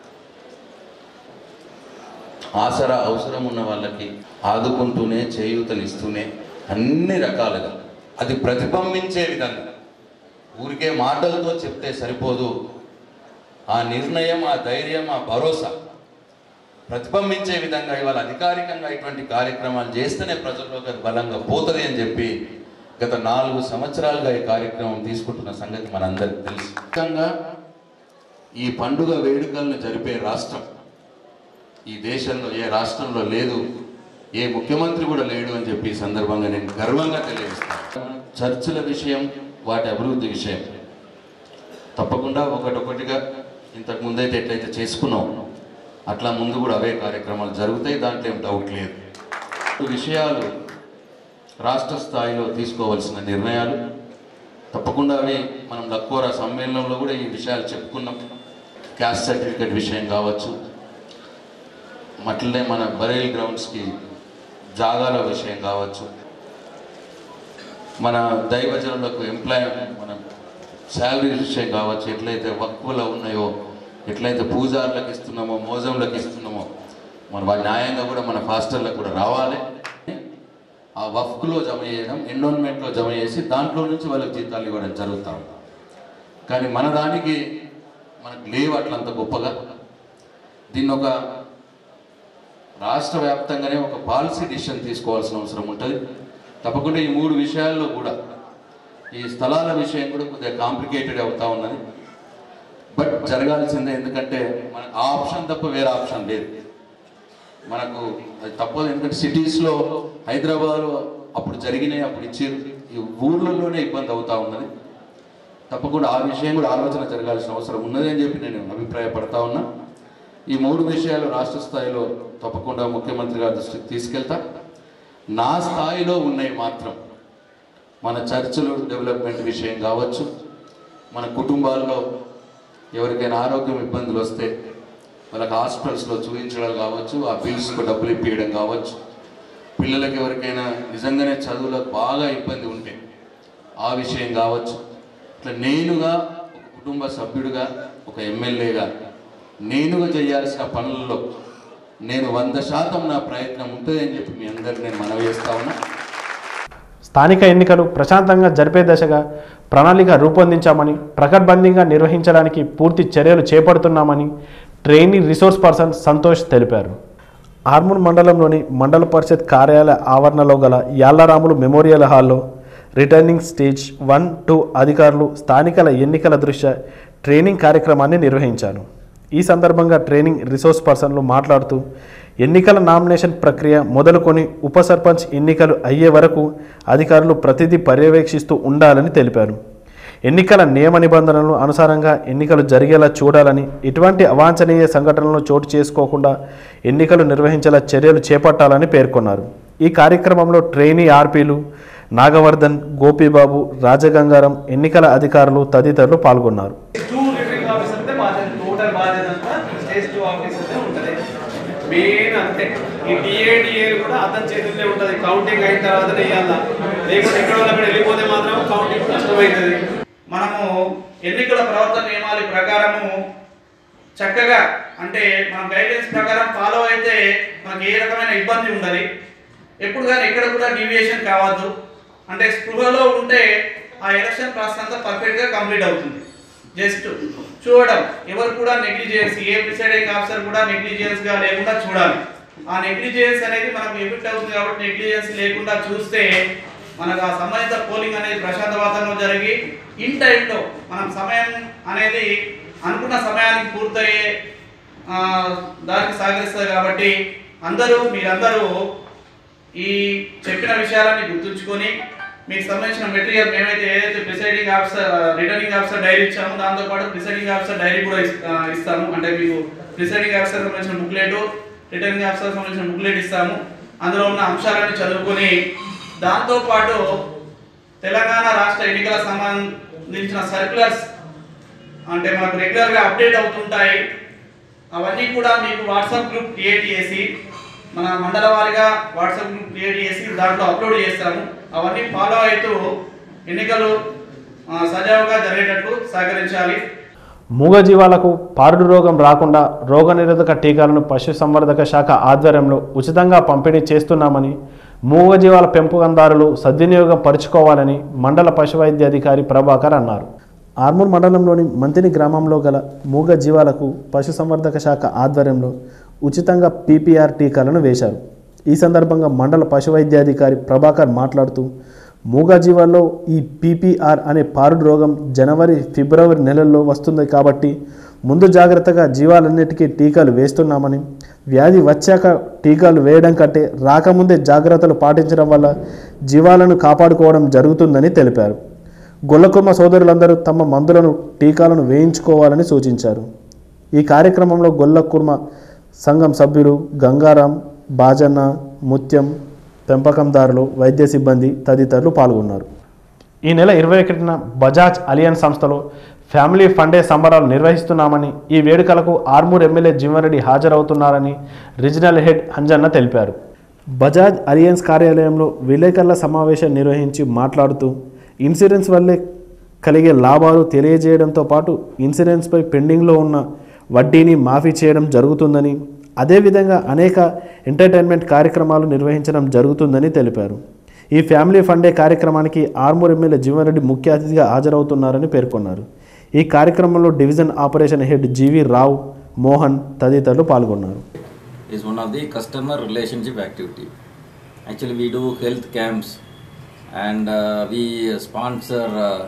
ఆసరా అవసరం ఉన్న వాళ్ళకి ఆదుకుంటూనే చేయూతనిస్తూనే అన్ని రకాలుగా అది ప్రతిబింబించే విధంగా ఊరికే మాటలతో చెప్తే సరిపోదు ఆ నిర్ణయం ఆ ధైర్యం ఆ భరోసా ప్రతిబింబించే విధంగా ఇవాళ అధికారికంగా ఇటువంటి కార్యక్రమాలు చేస్తేనే ప్రజల్లోకి అది బలంగా పోతుంది అని చెప్పి గత నాలుగు సంవత్సరాలుగా ఈ కార్యక్రమం తీసుకుంటున్న సంగతి మనందరికీ తెలుసు ముఖ్యంగా ఈ పండుగ వేడుకలను జరిపే రాష్ట్రం ఈ దేశంలో ఏ రాష్ట్రంలో లేదు ఏ ముఖ్యమంత్రి కూడా లేడు అని చెప్పి ఈ సందర్భంగా నేను గర్వంగా తెలియజేస్తాను చర్చిల విషయం వాటి అభివృద్ధి విషయం తప్పకుండా ఒకటొకటిగా ఇంతకు ముందైతే ఎట్లయితే చేసుకున్నాం అట్లా ముందు కూడా అవే కార్యక్రమాలు జరుగుతాయి దాంట్లో ఏం డౌట్ లేదు ఈ విషయాలు రాష్ట్ర స్థాయిలో తీసుకోవాల్సిన నిర్ణయాలు తప్పకుండా అవి మనం లక్కోరా సమ్మేళనంలో కూడా ఈ విషయాలు చెప్పుకున్నాం క్యాస్ట్ సర్టిఫికేట్ విషయం కావచ్చు అట్లనే మన బరేల్ గ్రౌండ్స్కి జాగాల విషయం కావచ్చు మన దైవజనులకు ఎంప్లాయ్ మన శాలరీ విషయం కావచ్చు ఎట్లయితే వక్కువలో ఉన్నాయో ఎట్లయితే పూజారులకు ఇస్తున్నామో మోజంలకు ఇస్తున్నామో మన వారి న్యాయంగా కూడా మన ఫాస్టర్లకు కూడా రావాలి ఆ వఫ్క్లో జమ చేయడం ఎండోన్మెంట్లో జమ చేసి దాంట్లో నుంచి వాళ్ళకి జీతాలు ఇవ్వడం జరుగుతూ ఉంది కానీ మన దానికి మనకు లేవు అట్లంత గొప్పగా దీన్ని ఒక రాష్ట్ర వ్యాప్తంగానే ఒక పాలసీ డిసిషన్ తీసుకోవాల్సిన అవసరం ఉంటుంది తప్పకుండా ఈ మూడు విషయాల్లో కూడా ఈ స్థలాల విషయం కూడా కొద్దిగా కాంప్లికేటెడ్ అవుతా ఉన్నది బట్ జరగాల్సిందే ఎందుకంటే మనకు ఆ ఆప్షన్ తప్ప వేరే ఆప్షన్ లేదు మనకు అది తప్పదు ఎందుకంటే సిటీస్లో హైదరాబాద్లో అప్పుడు జరిగినాయి అప్పుడు ఇచ్చారు ఈ ఊర్లలోనే ఇబ్బంది అవుతా ఉన్నది తప్పకుండా ఆ విషయం కూడా ఆలోచన జరగాల్సిన అవసరం ఉన్నది అని చెప్పి నేను అభిప్రాయపడతా ఉన్నా ఈ మూడు విషయాలు రాష్ట్ర స్థాయిలో తప్పకుండా ముఖ్యమంత్రి గారి దృష్టికి తీసుకెళ్తా నా స్థాయిలో ఉన్నాయి మాత్రం మన చర్చలు డెవలప్మెంట్ విషయం కావచ్చు మన కుటుంబాల్లో ఎవరికైనా ఆరోగ్యం ఇబ్బందులు వస్తే వాళ్ళకి హాస్పిటల్స్లో చూపించడం కావచ్చు ఆ బిల్స్కు డబ్బులు ఇప్పించడం కావచ్చు పిల్లలకి ఎవరికైనా నిజంగానే చదువులో బాగా ఇబ్బంది ఉంటే ఆ విషయం కావచ్చు ఇట్లా నేనుగా ఒక కుటుంబ సభ్యుడిగా ఒక ఎమ్మెల్యేగా నేనుగా చేయాల్సిన పనుల్లో నేను వంద శాతం నా ప్రయత్నం ఉంటుందని చెప్పి మీ అందరికి నేను మనవి చేస్తా ఉన్నా
స్థానిక ఎన్నికలు ప్రశాంతంగా జరిపే దశగా ప్రణాళిక రూపొందించామని ప్రకడ్బందీగా నిర్వహించడానికి పూర్తి చర్యలు చేపడుతున్నామని ట్రైనీ రిసోర్స్ పర్సన్ సంతోష్ తెలిపారు ఆర్మూర్ మండలంలోని మండల పరిషత్ కార్యాలయ ఆవరణలో గల యాళ్లరాములు మెమోరియల్ హాల్లో రిటర్నింగ్ స్టేజ్ వన్ టూ అధికారులు స్థానికల ఎన్నికల దృష్ట్యా ట్రైనింగ్ కార్యక్రమాన్ని నిర్వహించారు ఈ సందర్భంగా ట్రైనింగ్ రిసోర్స్ పర్సన్లు మాట్లాడుతూ ఎన్నికల నామినేషన్ ప్రక్రియ మొదలుకొని ఉప సర్పంచ్ ఎన్నికలు అయ్యే వరకు అధికారులు ప్రతిదీ పర్యవేక్షిస్తూ ఉండాలని తెలిపారు ఎన్నికల నియమ నిబంధనలు అనుసారంగా ఎన్నికలు జరిగేలా చూడాలని ఎటువంటి అవాంఛనీయ సంఘటనలు చోటు చేసుకోకుండా ఎన్నికలు నిర్వహించేలా చర్యలు చేపట్టాలని పేర్కొన్నారు ఈ కార్యక్రమంలో ట్రైనీ ఆర్పీలు నాగవర్ధన్ గోపీబాబు రాజగంగారం ఎన్నికల అధికారులు తదితరులు పాల్గొన్నారు
టూ రిటర్నింగ్ ఆఫీసర్ అంటే బాధ్యత టోటల్ బాధ్యత అంతా స్టేజ్ టూ ఆఫీసర్ ఉంటుంది మెయిన్ అంతే ఈ డిఏడిఏలు కూడా అతని చేతుల్లో ఉంటుంది కౌంటింగ్ అయిన తర్వాత వేయాల లేకుంటే ఎక్కడ అక్కడ వెళ్ళిపోతే మాత్రం కౌంటింగ్ కష్టమవుతుంది మనము ఎన్నికల ప్రవర్తన నియమాల ప్రకారము చక్కగా అంటే మన గైడెన్స్ ప్రకారం ఫాలో అయితే మనకి ఏ రకమైన ఇబ్బంది ఉండదు ఎప్పుడు కానీ ఎక్కడ కూడా డీవియేషన్ కావద్దు అంటే స్పృహలో ఉంటే ఆ ఎలక్షన్ ప్రాసెస్ అంతా పర్ఫెక్ట్గా కంప్లీట్ అవుతుంది జస్ట్ చూడడం ఎవరు కూడా నెగ్లిజియన్స్ ఏ ప్రిసైడింగ్ ఆఫీసర్ కూడా నెగ్లిజియన్స్ గా లేకుండా చూడాలి ఆ నెగ్లిజియన్స్ అనేది మనకు ఎఫెక్ట్ అవుతుంది కాబట్టి నెగ్లిజియన్స్ లేకుండా చూస్తే మనకు ఆ సంబంధిత పోలింగ్ అనేది ప్రశాంత వాతావరణంలో జరిగి ఇన్ టైంలో మనం సమయం అనేది అనుకున్న సమయానికి పూర్తయ్యే ఆ, దానికి సహకరిస్తుంది కాబట్టి అందరూ మీరందరూ ఈ చెప్పిన విషయాలన్నీ గుర్తుంచుకొని మీకు సంబంధించిన మెటీరియల్ మేమైతే ఏదైతే presiding officer returning officer diary ఇచ్చామో దాంతో పాటు ప్రిసైడింగ్ ఆఫీసర్ డైరీ కూడా ఇస్- ఆ, ఇస్తాము అంటే మీకు ప్రిసైడింగ్ ఆఫీసర్ సంబంధించిన బుక్లెట్ రిటర్నింగ్ ఆఫీసర్ సంబంధించిన బుక్లెట్ ఇస్తాము అందులో ఉన్న అంశాలన్నీ చదువుకొని దాంతో పాటు తెలంగాణ రాష్ట్ర ఎన్నికల సంబంధించిన సర్క్యులర్స్ అంటే మనకు రెగ్యులర్ గా అప్డేట్ అవుతుంటాయి అవన్నీ కూడా మీకు వాట్సాప్ గ్రూప్ క్రియేట్ చేసి మన మండల వారీగా వాట్సాప్ గ్రూప్ క్రియేట్ చేసి దాంట్లో అప్లోడ్ చేస్తాము అవన్నీ ఫాలో అవుతూ ఎన్నికలు ఆ, సజావుగా జరిగేటట్లు సహకరించాలి
మూగజీవాలకు పారుడు రోగం రాకుండా రోగనిరోధక టీకాలను పశుసంవర్ధక శాఖ ఆధ్వర్యంలో ఉచితంగా పంపిణీ చేస్తున్నామని మూగజీవాల పెంపకందారులు సద్వినియోగం పరుచుకోవాలని మండల పశువైద్య అధికారి ప్రభాకర్ అన్నారు ఆర్మూర్ మండలంలోని మంతిని గ్రామంలో గల మూగ జీవాలకు పశుసంవర్ధక శాఖ ఆధ్వర్యంలో ఉచితంగా పీపీఆర్ టీకాలను వేశారు ఈ సందర్భంగా మండల పశువైద్యాధికారి ప్రభాకర్ మాట్లాడుతూ మూగజీవాల్లో ఈ పీపీఆర్ అనే పారుడు రోగం జనవరి ఫిబ్రవరి నెలల్లో వస్తుంది కాబట్టి ముందు జాగ్రత్తగా జీవాలన్నిటికీ టీకాలు వేస్తున్నామని వ్యాధి వచ్చాక టీకాలు వేయడం కంటే రాకముందే జాగ్రత్తలు పాటించడం వల్ల జీవాలను కాపాడుకోవడం జరుగుతుందని తెలిపారు గొల్లకుర్మ సోదరులందరూ తమ మందులను టీకాలను వేయించుకోవాలని సూచించారు ఈ కార్యక్రమంలో గొల్లకుర్మ సంఘం సభ్యులు గంగారాం బాజన్న ముత్యం పెంపకందారులు వైద్య సిబ్బంది తదితరులు పాల్గొన్నారు ఈ నెల ఇరవై ఒకటిన బజాజ్ అలియన్స్ సంస్థలో ఫ్యామిలీ ఫండే సంబరాలు నిర్వహిస్తున్నామని ఈ వేడుకలకు ఆర్మూర్ ఎమ్మెల్యే జీవన్రెడ్డి హాజరవుతున్నారని రీజనల్ హెడ్ అంజన్న తెలిపారు బజాజ్ అలియన్స్ కార్యాలయంలో విలేకరుల సమావేశం నిర్వహించి మాట్లాడుతూ ఇన్సూరెన్స్ వల్లే కలిగే లాభాలు తెలియజేయడంతో పాటు ఇన్సూరెన్స్పై పెండింగ్లో ఉన్న వడ్డీని మాఫీ చేయడం జరుగుతుందని అదేవిధంగా అనేక ఎంటర్టైన్మెంట్ కార్యక్రమాలు నిర్వహించడం జరుగుతుందని తెలిపారు ఈ ఫ్యామిలీ ఫండే కార్యక్రమానికి ఆర్మూర్ ఎమ్మెల్యే జీవన్రెడ్డి ముఖ్య అతిథిగా హాజరవుతున్నారని పేర్కొన్నారు ఈ కార్యక్రమంలో division operation head GV Rao Mohan తదితరులు పాల్గొన్నారు
is one of the customer relationship activity. Actually, we do health camps and uh, we sponsor uh,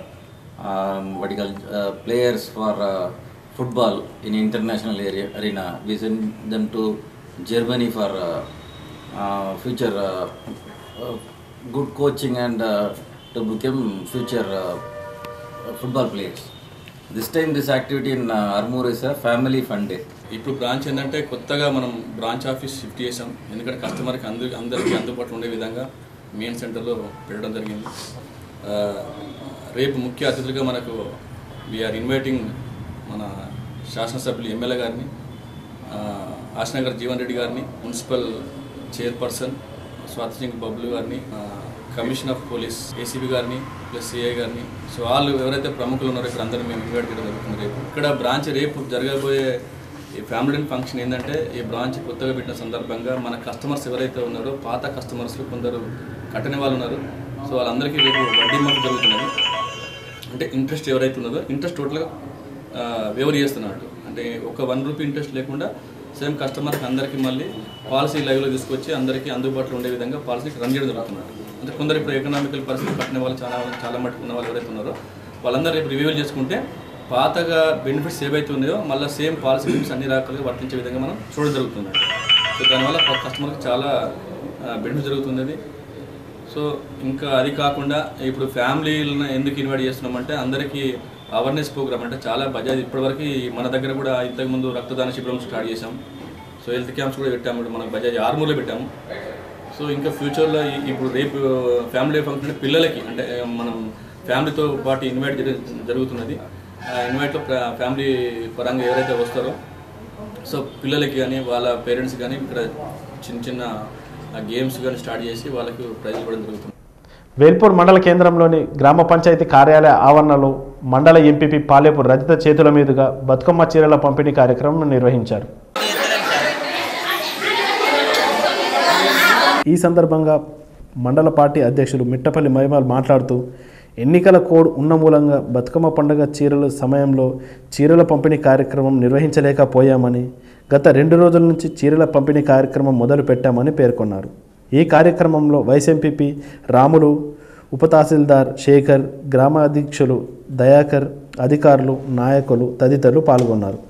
um, what do you call uh, players for uh, football in international area arena. We send them to Germany for uh, uh, future uh, uh, good coaching and uh, to become future uh, football players. This time, this activity in uh, Armour is a family fun day.
ఇప్పుడు branch ఏంటంటే కొత్తగా మనం branch office shift చేసాం ఎందుకంటే కస్టమర్కి అందరి అందరికీ అందుబాటులో ఉండే విధంగా మెయిన్ సెంటర్లో పెట్టడం జరిగింది ఆ, రేపు ముఖ్య అతిథులుగా మనకు వీఆర్ ఇన్వైటింగ్ మన శాసనసభ్యులు ఎమ్మెల్యే గారిని ఆ, ఆశనగర్ జీవన్ రెడ్డి గారిని మున్సిపల్ చైర్పర్సన్ స్వాతి సింగ్ బబ్లు గారిని ఆ, కమిషనర్ ఆఫ్ పోలీస్ ఏసీబీ గారిని ప్లస్ సిఐ గారిని సో వాళ్ళు ఎవరైతే ప్రముఖులు ఉన్నారో ఇక్కడ అందరూ మేము ఇన్వైట్ చేయడం జరుగుతుంది రేపు ఇక్కడ బ్రాంచ్ రేపు జరగబోయే ఈ ఫ్యామిలీ ఫంక్షన్ ఏంటంటే ఈ బ్రాంచ్ కొత్తగా పెట్టిన సందర్భంగా మన కస్టమర్స్ ఎవరైతే ఉన్నారో పాత కస్టమర్స్ కొందరు కట్టని వాళ్ళు ఉన్నారు సో వాళ్ళందరికీ రేపు వడ్డీ మాకు జరుగుతున్నది అంటే ఇంట్రెస్ట్ ఎవరైతే ఉన్నదో ఇంట్రెస్ట్ టోటల్గా వేవర్ చేస్తున్నాడు అంటే ఒక వన్ రూపీ ఇంట్రెస్ట్ లేకుండా సేమ్ కస్టమర్కి అందరికీ మళ్ళీ పాలసీ లైవ్లో తీసుకొచ్చి అందరికీ అందుబాటులో ఉండే విధంగా పాలసీ రన్ చేయడం జరుగుతున్నాడు అంటే కొందరు ఇప్పుడు ఎకనామికల్ పరిస్థితి కట్టిన వాళ్ళు చాలా చాలా మట్టుకు ఉన్న వాళ్ళు ఎవరైతే ఉన్నారో వాళ్ళందరూ రేపు రివ్యూ చేసుకుంటే పాతగా బెనిఫిట్స్ ఏవైతే ఉన్నాయో మళ్ళీ సేమ్ పాలసీ బెనిఫిట్స్ అన్ని రకాలుగా వర్తించే విధంగా మనం చూడడం జరుగుతుంది సో దానివల్ల కస్టమర్కి చాలా బెనిఫిట్ జరుగుతుంది సో ఇంకా అది కాకుండా ఇప్పుడు ఫ్యామిలీలను ఎందుకు ఇన్వైట్ చేస్తున్నామంటే అందరికీ అవేర్నెస్ ప్రోగ్రామ్ అంటే చాలా బజాజ్ ఇప్పటివరకు మన దగ్గర కూడా ఇంతకుముందు రక్తదాన శిబిరం స్టార్ట్ చేసాం సో హెల్త్ క్యాంప్స్ కూడా పెట్టాము ఇప్పుడు మనం బజాజ్ ఆర్మూర్లో పెట్టాము సో ఇంకా ఫ్యూచర్లో ఈ- ఇప్పుడు రేపు ఫ్యామిలీ ఫంక్షన్ అంటే పిల్లలకి అంటే మనం ఫ్యామిలీతో పాటు ఇన్వైట్ జరు- జరుగుతున్నది ఆ ఇన్వైట్లో ఫ్యామిలీ పరంగా ఎవరైతే వస్తారో సో పిల్లలకి కానీ వాళ్ళ పేరెంట్స్ కానీ ఇక్కడ చిన్న చిన్న గేమ్స్ కానీ స్టార్ట్ చేసి వాళ్ళకి ప్రైజ్ ఇవ్వడం జరుగుతుంది
వేల్పూర్ మండల కేంద్రంలోని గ్రామ పంచాయతీ కార్యాలయ ఆవరణలో మండల ఎంపీపీ పాలేపు రజిత చేతుల మీదుగా బతుకమ్మ చీరల పంపిణీ కార్యక్రమం నిర్వహించారు ఈ సందర్భంగా మండల పార్టీ అధ్యక్షులు మిట్టపల్లి మహిమాల్ మాట్లాడుతూ ఎన్నికల కోడ్ ఉన్న మూలంగా బతుకమ్మ పండుగ చీరల సమయంలో చీరల పంపిణీ కార్యక్రమం నిర్వహించలేకపోయామని గత రెండు రోజుల నుంచి చీరల పంపిణీ కార్యక్రమం మొదలు పెట్టామని పేర్కొన్నారు ఈ కార్యక్రమంలో వైస్ ఎంపీపీ రాములు ఉప తహసీల్దార్ శేఖర్ గ్రామ అధ్యక్షులు దయాకర్ అధికారులు నాయకులు తదితరులు పాల్గొన్నారు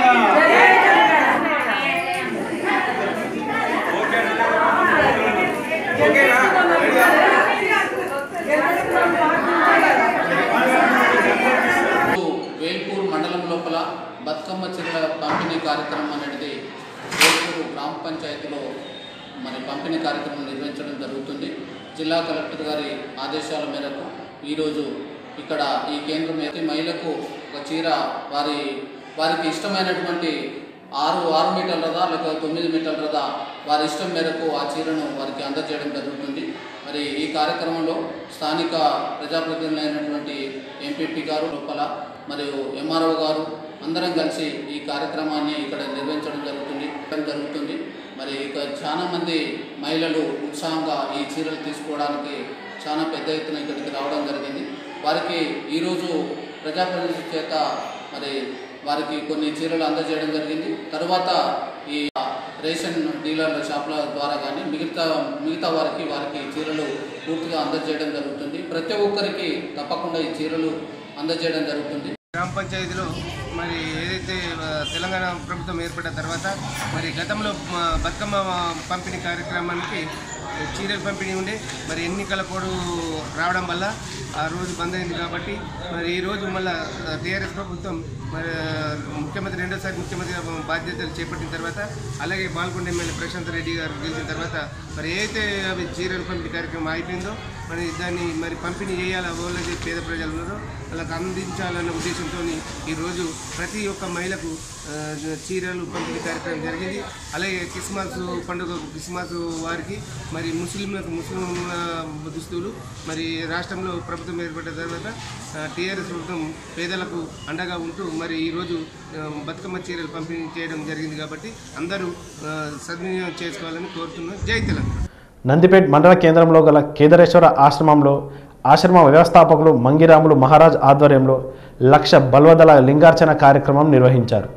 వేల్పూర్ మండలం లోపల బతుకమ్మ చీరల పంపిణీ కార్యక్రమం అనేది వేల్పూరు గ్రామ పంచాయతీలో మరి పంపిణీ కార్యక్రమం నిర్వహించడం జరుగుతుంది జిల్లా కలెక్టర్ గారి ఆదేశాల మేరకు ఈరోజు ఇక్కడ ఈ కేంద్రం అయితే మహిళకు ఒక చీర వారి వారికి ఇష్టమైనటువంటి ఆరు ఆరు మీటర్లదా లేక తొమ్మిది మీటర్లదా వారి ఇష్టం మేరకు ఆ చీరను వారికి అందజేయడం జరుగుతుంది మరి ఈ కార్యక్రమంలో స్థానిక ప్రజాప్రతినిధులైనటువంటి ఎంపీపీ గారు లోపల మరియు ఎంఆర్ఓ గారు అందరం కలిసి ఈ కార్యక్రమాన్ని ఇక్కడ నిర్వహించడం జరుగుతుంది జరుగుతుంది మరి ఇక చాలా మంది మహిళలు ఉత్సాహంగా ఈ చీరలు తీసుకోవడానికి చాలా పెద్ద ఎత్తున ఇక్కడికి రావడం జరిగింది వారికి ఈరోజు ప్రజాప్రతినిధుల చేత మరి వారికి కొన్ని చీరలు అందజేయడం జరిగింది తర్వాత ఈ రేషన్ డీలర్ల షాపుల ద్వారా కానీ మిగతా మిగతా వారికి వారికి చీరలు పూర్తిగా అందజేయడం జరుగుతుంది ప్రతి ఒక్కరికి తప్పకుండా ఈ చీరలు అందజేయడం జరుగుతుంది
గ్రామ పంచాయతీలో మరి ఏదైతే ఆ, తెలంగాణ ప్రభుత్వం ఏర్పడిన తర్వాత మరి గతంలో ఆ, బతుకమ్మ పంపిణీ కార్యక్రమానికి చీరల పంపిణీ ఉండే మరి ఎన్నికల కోడ్ రావడం వల్ల ఆ రోజు బంద్ అయింది కాబట్టి మరి ఈ రోజు మళ్ళీ టీఆర్ఎస్ ప్రభుత్వం మరి ఆ, ముఖ్యమంత్రి రెండోసారి ముఖ్యమంత్రి బాధ్యతలు చేపట్టిన తర్వాత అలాగే బాల్కొండ ఎమ్మెల్యే ప్రశాంత్ రెడ్డి గారు గెలిచిన తర్వాత మరి ఏదైతే అవి చీరల పంపిణీ కార్యక్రమం అయిపోయిందో మరి దాన్ని మరి పంపిణీ చేయాలా వాళ్ళకి పేద ప్రజలు ఉన్నారో వాళ్ళకి అందించాలన్న ఉద్దేశంతో ఈరోజు ప్రతి ఒక్క మహిళకు ఆ, చీరలు పంపిణీ కార్యక్రమం జరిగింది అలాగే క్రిస్మస్ పండుగ క్రిస్మస్ వారికి మరి ముస్లింలకు ముస్లిం దుస్తులు మరి రాష్ట్రంలో ప్రభుత్వం ఏర్పడిన తర్వాత టీఆర్ఎస్ ప్రభుత్వం పేదలకు అండగా ఉంటూ మరి ఈరోజు ఆ, బతుకమ్మ చీరలు పంపిణీ చేయడం జరిగింది కాబట్టి అందరూ ఆ, సద్వినియోగం చేసుకోవాలని కోరుతున్నాను జై తెలంగాణ
నందిపేట్ మండల కేంద్రంలో గల కేదారేశ్వర ఆశ్రమంలో ఆశ్రమ వ్యవస్థాపకులు మంగిరాములు మహారాజ్ ఆధ్వర్యంలో లక్ష బల్వదల లింగార్చన కార్యక్రమం నిర్వహించారు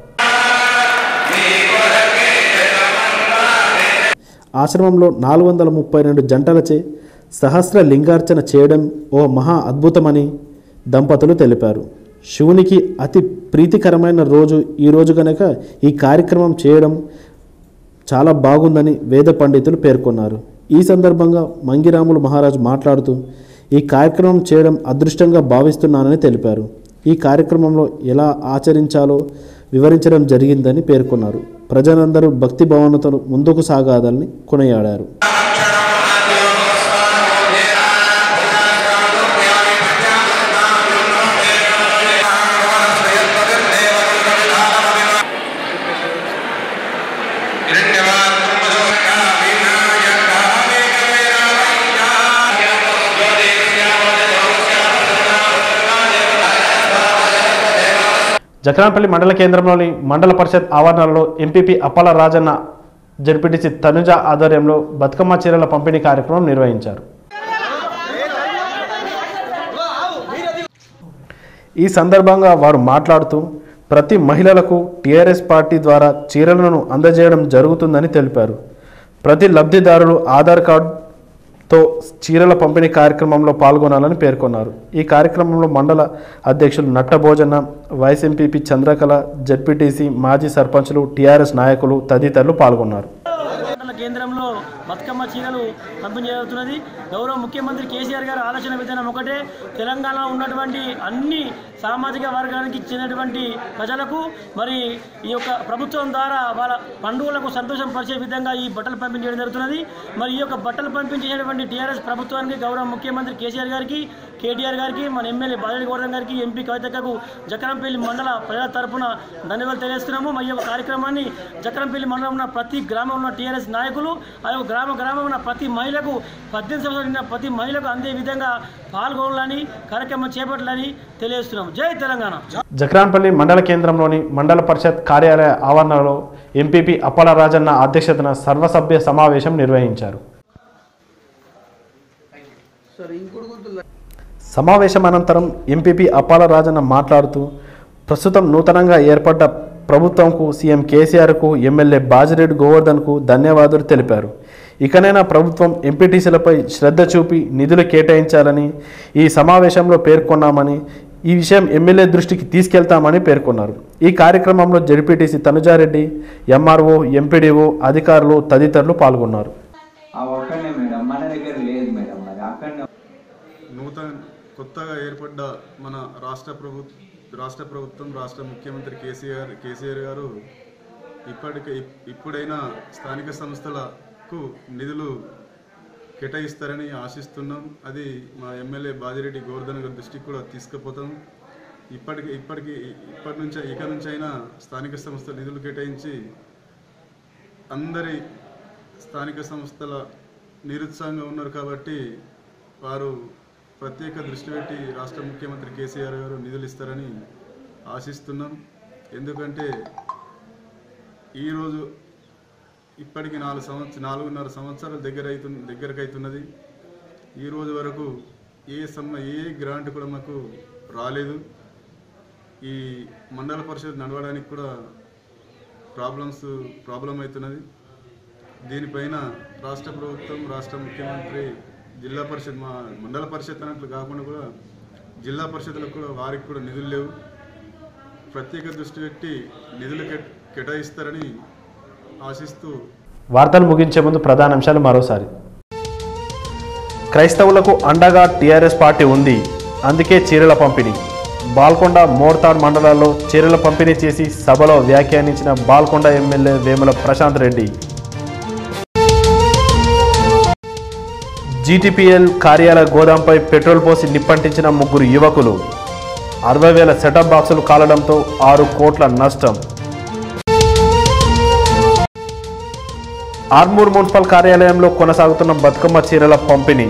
ఆశ్రమంలో నాలుగు వందల ముప్పై రెండు జంటలచే సహస్ర లింగార్చన చేయడం ఓ మహా అద్భుతమని దంపతులు తెలిపారు శివునికి అతి ప్రీతికరమైన రోజు ఈ రోజు కనుక ఈ కార్యక్రమం చేయడం చాలా బాగుందని వేద పండితులు పేర్కొన్నారు ఈ సందర్భంగా మంగిరాములు మహారాజు మాట్లాడుతూ ఈ కార్యక్రమం చేయడం అదృష్టంగా భావిస్తున్నానని తెలిపారు ఈ కార్యక్రమంలో ఎలా ఆచరించాలో వివరించడం జరిగిందని పేర్కొన్నారు ప్రజలందరూ భక్తి భావనతో ముందుకు సాగాలని కొనియాడారు
హిరణ్యవాత్మజోగా వినాయక
జకరాంపల్లి మండల కేంద్రంలోని మండల పరిషత్ ఆవరణలో ఎంపీపీ అప్పల రాజన్న జడ్పీటీసీ తనుజ ఆధ్వర్యంలో బతుకమ్మ చీరల పంపిణీ కార్యక్రమం నిర్వహించారు ఈ సందర్భంగా వారు మాట్లాడుతూ ప్రతి మహిళలకు టీఆర్ఎస్ పార్టీ ద్వారా చీరలను అందజేయడం జరుగుతుందని తెలిపారు ప్రతి లబ్ధిదారులు ఆధార్ కార్డుతో చీరల పంపిణీ కార్యక్రమంలో పాల్గొనాలని పేర్కొన్నారు ఈ కార్యక్రమంలో మండల అధ్యక్షులు నట్టభోజన వైస్ ఎంపీపీ చంద్రకళ జడ్పీటీసీ మాజీ సర్పంచులు టీఆర్ఎస్ నాయకులు తదితరులు పాల్గొన్నారు
మండల కేంద్రంలో బతుకమ్మ చీరలు పంపిణీ జరుగుతున్నది గౌరవ ముఖ్యమంత్రి కేసీఆర్ గారి ఆలోచన విధానం ఒకటే తెలంగాణలో ఉన్నటువంటి అన్ని సామాజిక వర్గానికి చెందినటువంటి ప్రజలకు మరి ఈ యొక్క ప్రభుత్వం ద్వారా వాళ్ళ పండుగలకు సంతోషం పరిచే విధంగా ఈ బట్టలు పంపిణీ చేయడం జరుగుతున్నది మరి ఈ యొక్క బట్టలు పంపిణీ చేసేటువంటి టీఆర్ఎస్ ప్రభుత్వానికి గౌరవ ముఖ్యమంత్రి కేసీఆర్ గారికి కేటీఆర్ గారికి మన ఎమ్మెల్యే బాలడి గౌరవం గారికి ఎంపీ కవితక్కకు జకరంపల్లి మండల ప్రజల తరపున ధన్యవాదాలు తెలియజేస్తున్నాము మరి ఈ యొక్క కార్యక్రమాన్ని జకరంపల్లి మండలంలో ఉన్న ప్రతి గ్రామంలో ఉన్న టీఆర్ఎస్ నాయకులు ఆ యొక్క గ్రామ గ్రామంలో ఉన్న ప్రతి మహిళకు పద్దెనిమిది సంవత్సరాలు నిండిన ప్రతి మహిళకు అందే విధంగా పాల్గొనాలని కార్యక్రమం చేపట్టాలని తెలియజేస్తున్నాము జై తెలంగాణ
జక్రాన్పల్లి మండల కేంద్రంలోని మండల పరిషత్ కార్యాలయ ఆవరణలో ఎంపీపీ అప్పల రాజన్న అధ్యక్షతన సర్వసభ్య సమావేశం నిర్వహించారు సమావేశం అనంతరం ఎంపీపీ అప్పాల రాజన్న మాట్లాడుతూ ప్రస్తుతం నూతనంగా ఏర్పడ్డ ప్రభుత్వంకు సీఎం కేసీఆర్కు ఎమ్మెల్యే బాజిరెడ్డి గోవర్ధన్కు ధన్యవాదాలు తెలిపారు ఇకనైనా ప్రభుత్వం ఎంపీటీసీలపై శ్రద్ధ చూపి నిధులు కేటాయించాలని ఈ సమావేశంలో పేర్కొన్నామని ఈ విషయం ఎమ్మెల్యే దృష్టికి తీసుకెళ్తామని పేర్కొన్నారు ఈ కార్యక్రమంలో జడ్పీటీసీ తనుజారెడ్డి ఎంఆర్ఓ ఎంపీడీఓ అధికారులు తదితరులు పాల్గొన్నారు
ఆ ఒక్కనే మేడం మన దగ్గర లేదు మేడం మరి అక్కడనే
నూతన కొత్తగా ఏర్పడ్డ మన రాష్ట్ర ప్రభు రాష్ట్ర ప్రభుత్వం రాష్ట్ర ముఖ్యమంత్రి కేసీఆర్ కేసీఆర్ గారు ఇప్పటికే ఇప్- ఇప్పుడైనా స్థానిక సంస్థలకు నిధులు కేటాయిస్తారని ఆశిస్తున్నాం అది మా ఎమ్మెల్యే బాజిరెడ్డి గోవర్ధన్ గారి దృష్టికి కూడా తీసుకుపోతాం ఇప్పటికి ఇప్పటికి ఇప్పటి నుంచి ఇక నుంచి అయినా స్థానిక సంస్థల నిధులు కేటాయించి అందరి స్థానిక సంస్థల నిరుత్సాహంగా ఉన్నారు కాబట్టి వారు ప్రత్యేక దృష్టి పెట్టి రాష్ట్ర ముఖ్యమంత్రి కేసీఆర్ గారు నిధులు ఇస్తారని ఆశిస్తున్నాం ఎందుకంటే ఈరోజు ఇప్పటికి నాలుగు సంవత్సరం నాలుగున్నర సంవత్సరాల దగ్గర అవుతు దగ్గరకు అవుతున్నది ఈ రోజు వరకు ఏ సమ్మ ఏ గ్రాంట్ కూడా మాకు రాలేదు ఈ మండల పరిషత్ నడవడానికి కూడా ప్రాబ్లమ్స్ ప్రాబ్లం అవుతున్నది దీనిపైన రాష్ట్ర ప్రభుత్వం రాష్ట్ర ముఖ్యమంత్రి జిల్లా పరిషత్ మా మండల పరిషత్ అన్నట్లు కాకుండా కూడా జిల్లా పరిషత్లకు కూడా వారికి కూడా నిధులు లేవు ప్రత్యేక దృష్టి పెట్టి నిధులు కేట్- కేటాయిస్తారని ఆశిస్తూ
వార్తలు ముగించే ముందు ప్రధాన అంశాలు మరోసారి క్రైస్తవులకు అండగా టీఆర్ఎస్ పార్టీ ఉంది అందుకే చీరల పంపిణీ బాల్కొండ మోర్తాడ్ మండలాల్లో చీరల పంపిణీ చేసి సభలో వ్యాఖ్యానించిన బాల్కొండ ఎమ్మెల్యే వేముల ప్రశాంత్ రెడ్డి జీటీపీఎల్ కార్యాలయ గోదాంపై పెట్రోల్ పోసి నిప్పంటించిన ముగ్గురు యువకులు అరవై వేల సెటప్ బాక్సులు కాలడంతో ఆరు కోట్ల నష్టం ఆర్మూర్ మున్సిపల్ కార్యాలయంలో కొనసాగుతున్న బతుకమ్మ చీరల పంపిణీ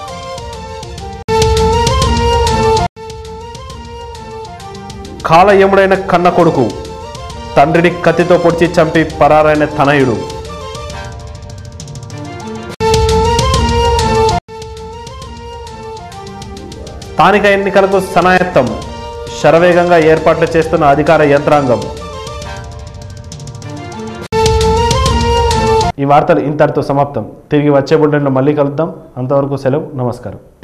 కాలయముడైన కన్న కొడుకు తండ్రిని కత్తితో పొడిచి చంపి పరారైన తనయుడు స్థానిక ఎన్నికలకు సనాయత్తం శరవేగంగా ఏర్పాట్లు చేస్తున్న అధికార యంత్రాంగం ఈ వార్తలు ఇంతటితో సమాప్తం తిరిగి వచ్చే బుల్లెన్లో మళ్ళీ కలుద్దాం అంతవరకు సెలవు నమస్కారం